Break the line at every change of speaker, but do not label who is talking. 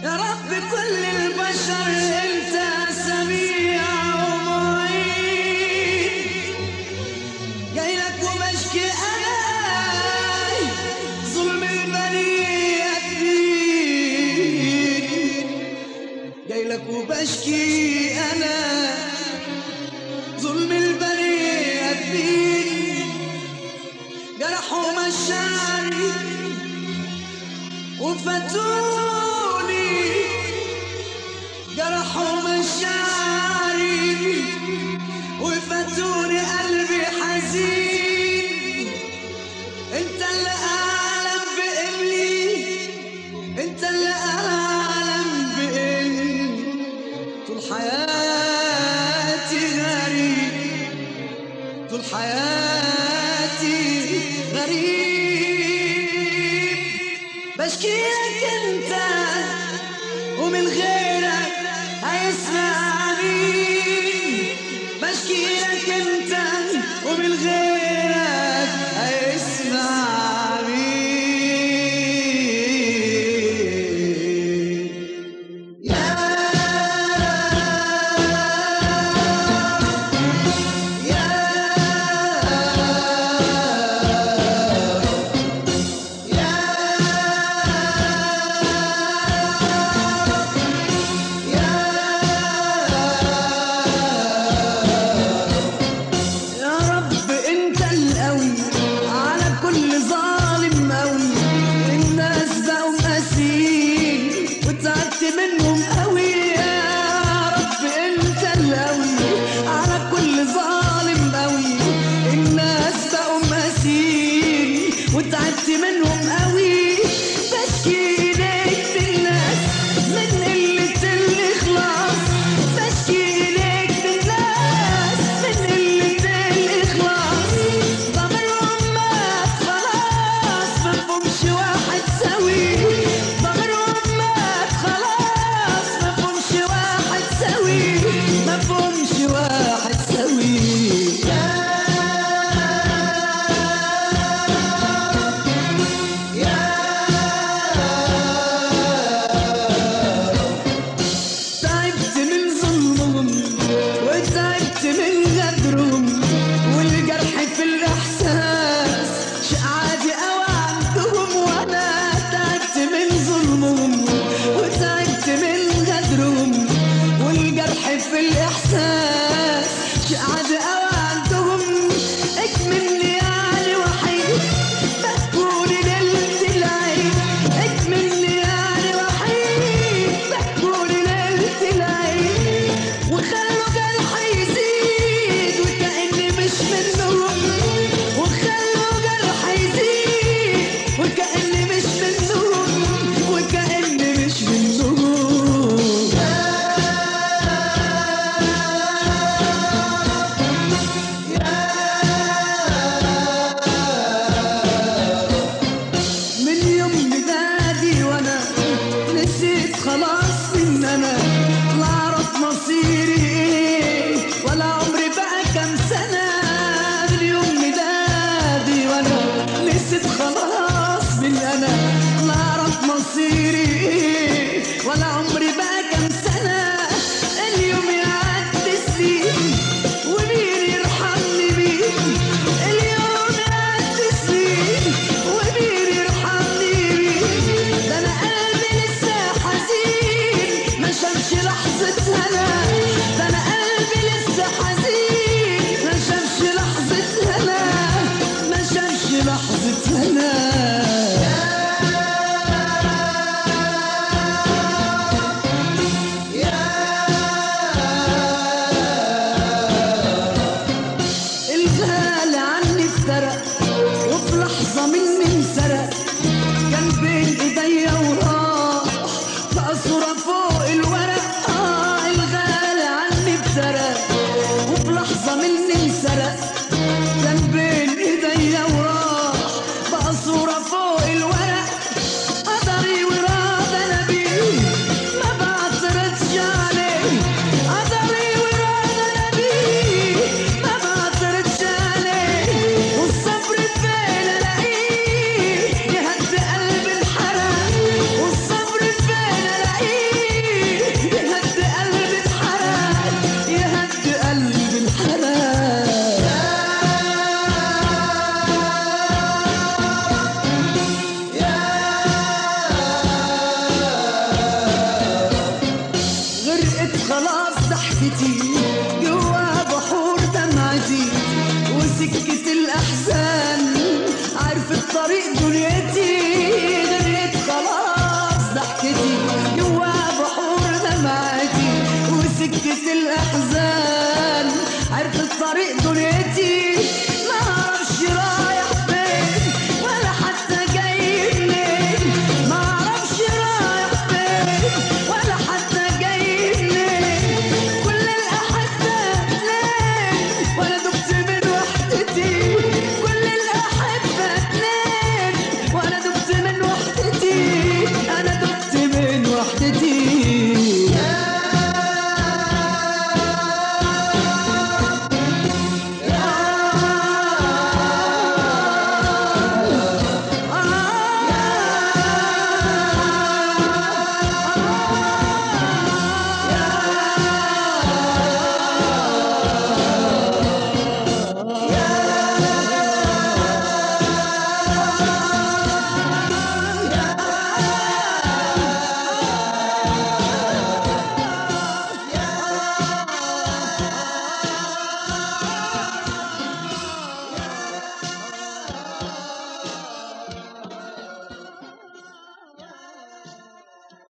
يا رب كل البشر انت سميع ومعين جاي لك وبشكي انا ظلم البرية كبير جاي لك وبشكي انا ظلم البرية كبير جرحوا مشاعري وفتوني جرحوا مشاعري وفتوني قلبي حزين انت اللي اعلم باني انت اللي اعلم باني طول حياتي غريب طول حياتي غريب بشكي لك انت ومن غيرك هيسمعني بشكي لك انت ومن غيرك هيسمعني يا رب انت القوي على كل ظالم قوي الناس بقوا مقاسين وتعبت منهم قوي يا رب انت القوي على كل ظالم قوي الناس بقوا مقاسين وتعبت منهم قوي بشكي ليك بالناس من قلة الإخلاص بشكي ليك بالناس من قلة الإخلاص ضميرهم مات خلاص مفهومش واحد سوي ضميرهم مات خلاص مفهومش واحد سوي مفهومش واحد سوي تعبت من ظلمهم وتعبت من غدرهم والجرح في الإحساس شيء عادي أوي عندهم وأنا تعبت من ظلمهم وتعبت من غدرهم والجرح في الإحساس شيء عادي أوي عندهم اكملني يعني وحيد بكوني ليلة العيد اكملني يعني وحيد بكوني ليلة العيد وخلوا جرحي يزيد وكأني مش منهم وخلوا جرحي يزيد وكأني مش منهم وكأني مش منهم من يوم ميلادي وانا نسيت خلاص ان انا لا اعرف مصيري ايه ولا عمري بقى كام سنه من يوم ميلادي وانا نسيت خلاص من انا لا اعرف مصيري ايه ولا عمري بقى كام سنه اليوم يعدي سنين ومين يرحمني بيه اليوم يعدي سنين ومين يرحمني بيه ده انا قلبي لسه حزين ما شافش لحظة هنا ده انا قلبي لسه حزين ما شافش لحظة هنا ما شافش لحظة هنا يا وحدتي جوا بحور دمعتي وسكة الأحزان عارف الطريق دنيتي غرقت خلاص ضحكتي جوا بحور دمعتي وسكة الأحزان عارف الطريق دنيتي ما اعرفش رايح فين ولا حتى جاي منين ما اعرفش رايح فين ولا حتى جاي منين كل الأحبة اتنين ولا دبت من وحدتي كل الأحبة اتنين ولا دبت من وحدتي أنا دبت من وحدتي